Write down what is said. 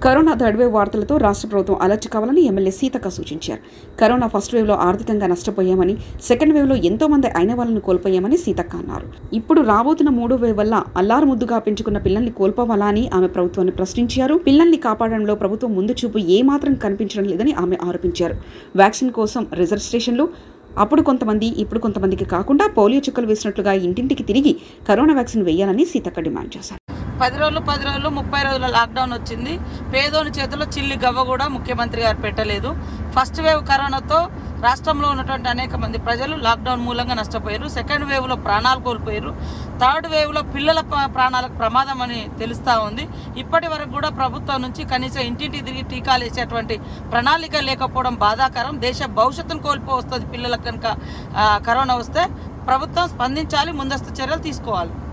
corona third wave వార్తలతో రాష్ట్ర ప్రభుత్వం అలర్ట్ కావాలని ఎమ్మెల్యే సీతక్క సూచించారు కరోనా ఫస్ట్ వేవ్ లో ఆర్థికంగా నష్టపోయామని సెకండ్ వేవ్ లో ఎంతో మంది అయిన వాళ్ళని కోల్పోయామని సీతక్క అన్నారు ఇప్పుడు రాబోతున్న మూడో వేవ్ వల్ల అల్లారు ముద్దుగా పెంచుకున్న పిల్లల్ని కోల్పోవాలా అని ఆమె ప్రభుత్వాన్ని ప్రశ్నించారు పిల్లల్ని కాపాడడంలో ప్రభుత్వం ముందు చూపు ఏ మాత్రం కనిపించడం లేదని ఆమె ఆరోపించారు వ్యాక్సిన్ కోసం రిజర్వేషన్లు అప్పుడు కొంతమంది ఇప్పుడు కొంతమందికి కాకుండా పోలియో చుక్కలు వేసినట్లుగా ఇంటింటికి తిరిగి కరోనా వ్యాక్సిన్ వేయాలని సీతక్క డిమాండ్ చేశారు పది రోజులు పది రోజులు ముప్పై రోజుల లాక్డౌన్ వచ్చింది పేదోని చేతిలో చిల్లి గవ్వ కూడా ముఖ్యమంత్రి గారు పెట్టలేదు ఫస్ట్ వేవ్ కరోనాతో రాష్ట్రంలో ఉన్నటువంటి అనేక మంది ప్రజలు లాక్డౌన్ మూలంగా నష్టపోయారు సెకండ్ వేవ్లో ప్రాణాలు కోల్పోయారు థర్డ్ వేవ్లో పిల్లల ప- ప్రాణాలకు ప్రమాదం అని తెలుస్తూ ఉంది ఇప్పటి వరకు కూడా ప్రభుత్వం నుంచి కనీసం ఇంటింటి తిరిగి టీకాలు వేసేటువంటి ప్రణాళిక లేకపోవడం బాధాకరం దేశ భవిష్యత్తును కోల్పో వస్తుంది పిల్లలకు కనుక ఆ, కరోనా వస్తే ప్రభుత్వం స్పందించాలి ముందస్తు చర్యలు తీసుకోవాలి